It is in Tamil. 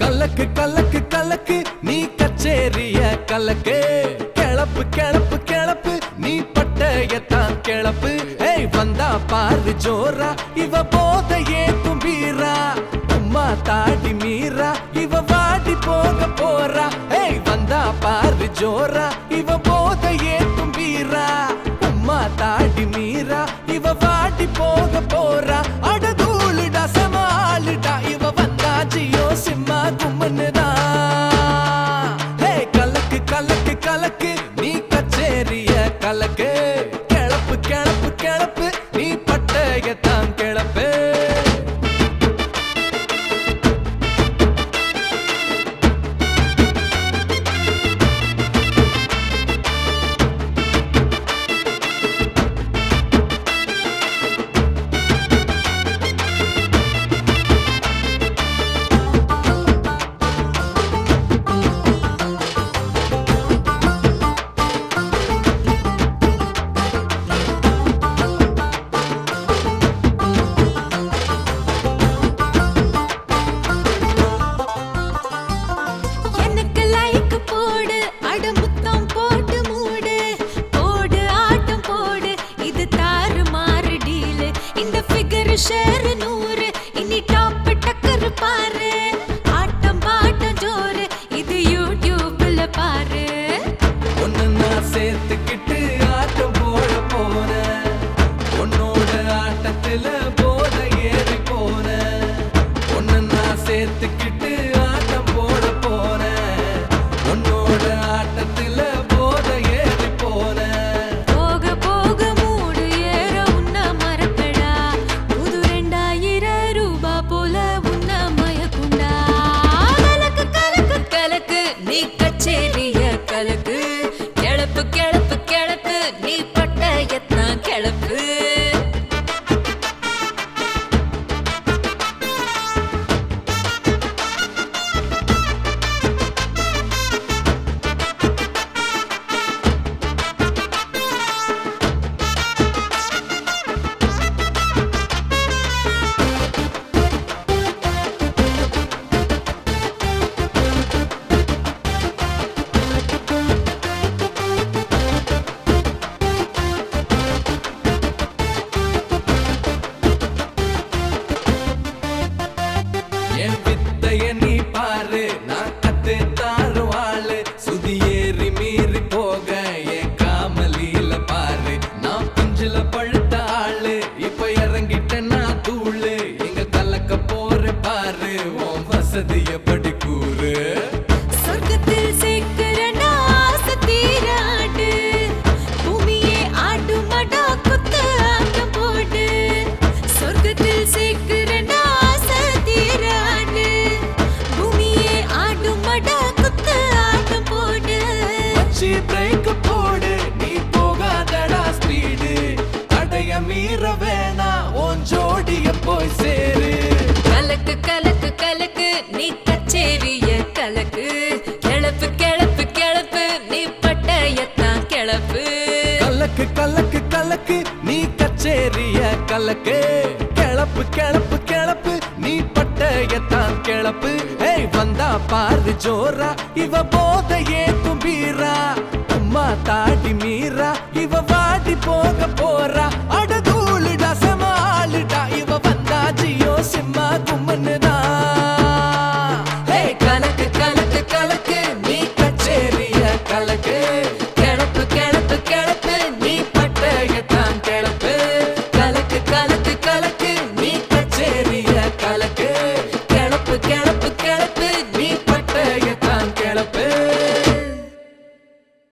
கலக்கு கலக்கு கலக்கு நீ கச்சேரிய கலக்கு கிளப்பு கிளப்பு கிளப்பு நீ பட்டயத்தான் கிளப்பு ஏய் வந்தா பாரு ஜோரா இவ போதையே கும்பீரா உம்மா தாடி மீரா இவ வாடி போக போறா ஏய் வந்தா பாரு ஜோரா இவ போதையே கும்பீரா உம்மா தாடி மீரா இவ வாடி போக போறா அடதூளுடா சமாளுடா இவ வந்தா ஜியோ சிம்மா கும்மனுதா ஹே கலக்கு கலக்கு கலக்கு நீ கச்சேரிய கலக்கு கிளப்பு கிளப்பு கிளப்பு நீ பட்டயத்தான் கிளப்பு எனக்கு லைக் போடு அட முத்தம் போட்டு மூடு போடு ஆட்டம் போடு இது தாறு மாறு டீல் இந்த ஃபிகர் ஷேர் நூறு இனி டாப் டக்கர் பாரு ஆட்டம் பாட்டம் ஜோறு இது யூடியூப்ல பாரு ஒன்னு நான் சேர்த்துக்கிட்டு ஆட்டம் போட போறேன் உன்னோட ஆட்டத்துல போத ஏறி போறேன் ஒன்னு நான் சேர்த்துக்கிட்டு ஆட்டம் போட போறேன் உன்னோட ஆட்டத்துல போத ஏறி போறேன் போக போக மூடு ஏற உன்ன மறக்கடா புது ரெண்டாயிரம் ரூபா போல உன்ன மயக்குண்டா கலக்கு கலக்கு கலக்கு நீ கச்சேரிய கலக்கு கிளப்பு கிளப்பு கிளப்பு நீ பட்டயத்தான் கிளப்பு என் வித்தைய நீ பாரு நான் கத்து தாரும் ஆளு சுதி ஏறி மீறி போக என் காமலியில பாரு நான் பிஞ்சில பழுத்த ஆளு இப்ப இறங்கிட்டேன் நான் தூளு எங்க கலக்க போற பாரு உன் வசதிய படி கூறு சொர்க்கத்தில் சேர்க்கிறனா ஆசை தீராடு பூமியே ஆடுமடா குத்து ஆட்டம் போடு சொர்க்கத்தில் சேர்க்கிறனா ஆசை தீராடு பூமியே ஆடுமடா குத்து ஆட்டம் போடு வச்சி பிரேக் போடு நீ போகாதடா ஸ்பீடு அடைய மீற வேணா உன் ஜோடிய போய் சேரு கலக்கு கலக்கு கலக்கு நீ கச்சேரிய கலக்கு கிளப்பு கிளப்பு கிளப்பு நீ பட்டயத்தான் கிளப்பு கலக்கு கலக்கு கலக்கு நீ கச்சேரிய கலக்கு கிளப்பு கிளப்பு கிளப்பு நீ பட்டயத்தான் கிளப்பு ஏய் வந்தா பாரு ஜோரா இவ போதையே கும்பீரா உம்மா தாடி மீரா இவ வாடி போக போறா